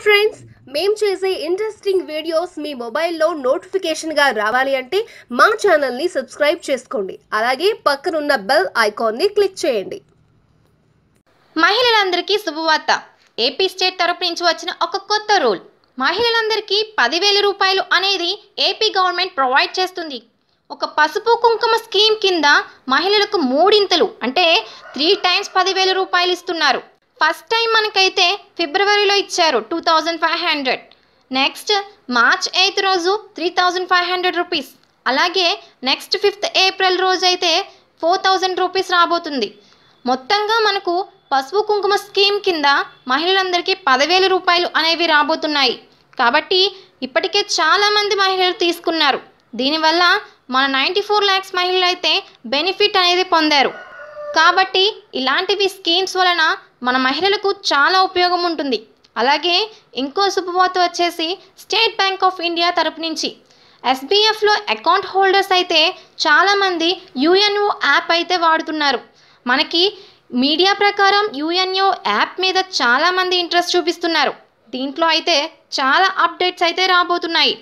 friends మేము చేసే interesting videos మీ మొబైల్లో నోటిఫికేషన్గా రావాలి అంటే మా ఛానల్ని సబ్స్క్రైబ్ చేసుకోండి అలాగే పక్కనున్న బెల్ ఐకాన్ని క్లిక్ చేయండి మహిళలందరికీ శుభవార్త ఏపీ స్టేట్ తరపు నుంచి వచ్చిన ఒక కొత్త రూల్ మహిళలందరికీ పదివేల రూపాయలు అనేది ఏపీ గవర్నమెంట్ ప్రొవైడ్ చేస్తుంది ఒక పసుపు కుంకుమ స్కీమ్ కింద మహిళలకు మూడింతలు అంటే త్రీ టైమ్స్ పదివేల రూపాయలు ఇస్తున్నారు ఫస్ట్ టైం మనకైతే ఫిబ్రవరిలో ఇచ్చారు two thousand five hundred next March eighth రోజు three thousand five hundred rupees అలాగే నెక్స్ట్ ఫిఫ్త్ ఏప్రిల్ రోజు అయితే ఫోర్ థౌజండ్ రూపీస్ రాబోతుంది మొత్తంగా మనకు పసుపు కుంకుమ స్కీమ్ కింద మహిళలందరికీ పదివేల రూపాయలు అనేవి రాబోతున్నాయి కాబట్టి ఇప్పటికే చాలామంది మహిళలు తీసుకున్నారు దీనివల్ల మన నైంటీ ఫోర్ ల్యాక్స్ మహిళలు అయితే బెనిఫిట్ అనేది పొందారు కాబట్టి ఇలాంటివి స్కీమ్స్ వలన మన మహిళలకు చాలా ఉపయోగం ఉంటుంది అలాగే ఇంకో శుభవార్త వచ్చేసి స్టేట్ బ్యాంక్ ఆఫ్ ఇండియా తరపు నుంచి ఎస్బీఎఫ్లో అకౌంట్ హోల్డర్స్ అయితే చాలామంది యుఎన్ఓ యాప్ అయితే వాడుతున్నారు మనకి మీడియా ప్రకారం యుఎన్ఓ యాప్ మీద చాలామంది ఇంట్రెస్ట్ చూపిస్తున్నారు దీంట్లో అయితే చాలా అప్డేట్స్ అయితే రాబోతున్నాయి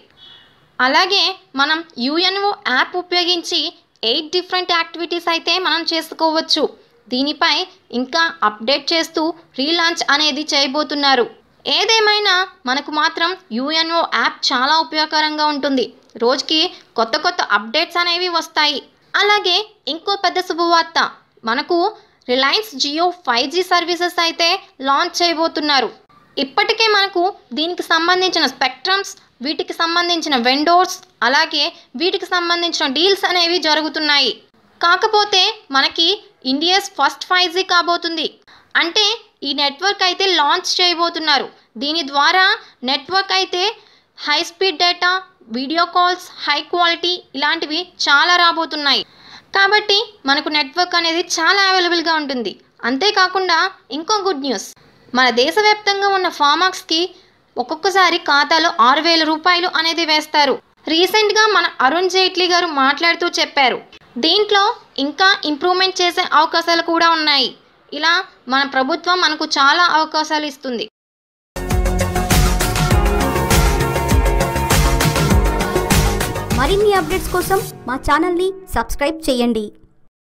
అలాగే మనం యుఎన్ఓ యాప్ ఉపయోగించి ఎయిట్ డిఫరెంట్ యాక్టివిటీస్ అయితే మనం చేసుకోవచ్చు దీనిపై ఇంకా అప్డేట్ చేస్తూ రీలాంచ్ అనేది చేయబోతున్నారు ఏదేమైనా మనకు మాత్రం యుఎన్ఓ యాప్ చాలా ఉపయోగకరంగా ఉంటుంది రోజుకి కొత్త కొత్త అప్డేట్స్ అనేవి వస్తాయి అలాగే ఇంకో పెద్ద శుభవార్త మనకు Reliance Jio five G services అయితే లాంచ్ చేయబోతున్నారు ఇప్పటికే మనకు దీనికి సంబంధించిన స్పెక్ట్రమ్స్ వీటికి సంబంధించిన వెండోర్స్ అలాగే వీటికి సంబంధించిన డీల్స్ అనేవి జరుగుతున్నాయి కాకపోతే మనకి ఇండియాస్ ఫస్ట్ ఫైవ్ జీ కాబోతుంది అంటే ఈ నెట్వర్క్ అయితే లాంచ్ చేయబోతున్నారు దీని ద్వారా నెట్వర్క్ అయితే high speed data video calls high quality ఇలాంటివి చాలా రాబోతున్నాయి కాబట్టి మనకు నెట్వర్క్ అనేది చాలా అవైలబుల్గా ఉంటుంది అంతేకాకుండా ఇంకో గుడ్ న్యూస్ మన దేశవ్యాప్తంగా ఉన్న ఫార్మాక్స్కి ఒక్కొక్కసారి ఖాతాలో ఆరు వేల రూపాయలు అనేది వేస్తారు రీసెంట్గా మన అరుణ్ జైట్లీ గారు మాట్లాడుతూ చెప్పారు దీంట్లో ఇంకా ఇంప్రూవ్మెంట్ చేసే అవకాశాలు కూడా ఉన్నాయి ఇలా మన ప్రభుత్వం మనకు చాలా అవకాశాలు ఇస్తుంది మరిన్ని అప్డేట్స్ కోసం మా ఛానల్ని సబ్స్క్రైబ్ చేయండి